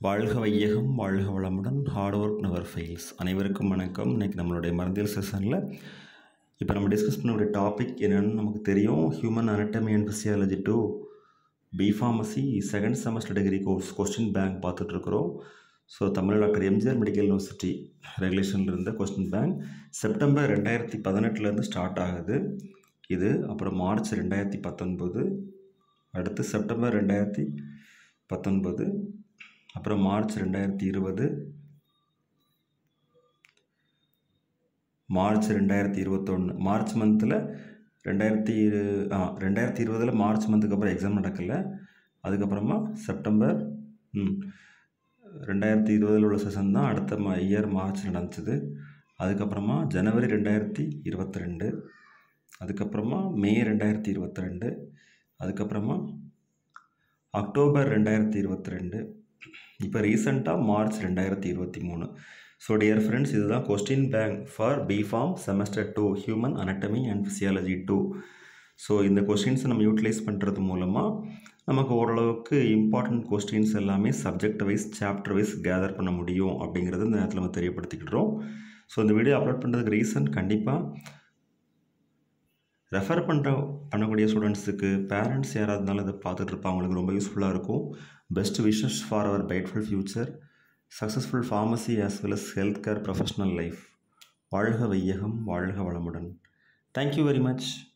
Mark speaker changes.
Speaker 1: வாழ்க வையகம் வாழ்க வளமுடன் ஹார்ட் ஒர்க் நெவர் ஃபெயில்ஸ் அனைவருக்கும் வணக்கம் இன்றைக்கி நம்மளுடைய மருந்தியல் செஷனில் இப்போ நம்ம டிஸ்கஸ் பண்ணக்கூடிய டாபிக் என்னென்னு நமக்கு தெரியும் human anatomy and physiology two B pharmacy second semester degree course question bank பார்த்துட்ருக்குறோம் so Tamil doctor MGR medical university ரெகுலேஷனில் இருந்த கொஸ்டின் பேங்க் செப்டம்பர் ரெண்டாயிரத்தி பதினெட்டுலேருந்து ஸ்டார்ட் ஆகுது இது அப்புறம் மார்ச் ரெண்டாயிரத்தி பத்தொன்பது அடுத்து செப்டம்பர் ரெண்டாயிரத்தி பத்தொன்பது அப்புறம் மார்ச் ரெண்டாயிரத்தி இருபது மார்ச் ரெண்டாயிரத்தி இருபத்தொன்று மார்ச் மந்தில் ரெண்டாயிரத்தி இரு- ஆ ரெண்டாயிரத்தி இருபதில் மார்ச் மந்த்துக்கு அப்புறம் எக்ஸாம் நடக்கலை அதுக்கப்புறமா செப்டம்பர் ம் ரெண்டாயிரத்தி இருபதில் உள்ள செஷன் தான் அடுத்த மா இயர் மார்ச் நடந்துச்சு அதுக்கப்புறமா ஜனவரி ரெண்டாயிரத்தி இருபத்தி ரெண்டு அதுக்கப்புறமா மே ரெண்டாயிரத்தி இருபத்தி ரெண்டு அதுக்கப்புறமா அக்டோபர் ரெண்டாயிரத்தி இருபத்தி ரெண்டு இப்போ ரீசெண்டாக மார்ச் ரெண்டாயிரத்தி இருபத்தி மூணு ஸோ டியர் ஃப்ரெண்ட்ஸ் இதுதான் question bank for B pharm semester two human anatomy and physiology two so இந்த கொஸ்டின்ஸை நம்ம யூட்டிலைஸ் பண்ணுறது மூலமாக நமக்கு ஓரளவுக்கு இம்பார்ட்டன்ட் கொஸ்டின்ஸ் எல்லாமே subject wise chapter wise gather பண்ண முடியும் அப்படிங்கிறது இந்த நேரத்தில் நம்ம தெரியப்படுத்திக்கிட்டுறோம் ஸோ இந்த வீடியோ அப்லோட் பண்ணுறதுக்கு ரீசன் கண்டிப்பாக ரெஃபர் பண்ணுற பண்ணக்கூடிய ஸ்டூடெண்ட்ஸுக்கு பேரண்ட்ஸ் யாராவது இருந்தாலும் இதை பார்த்துட்டு இருப்பாங்க அவங்களுக்கு ரொம்ப யூஸ்ஃபுல்லாக இருக்கும் best wishes for our brightful future successful pharmacy as well as health care professional life வாழ்க வையகம் வாழ்க வளமுடன் தேங்க்யூ வெரி மச்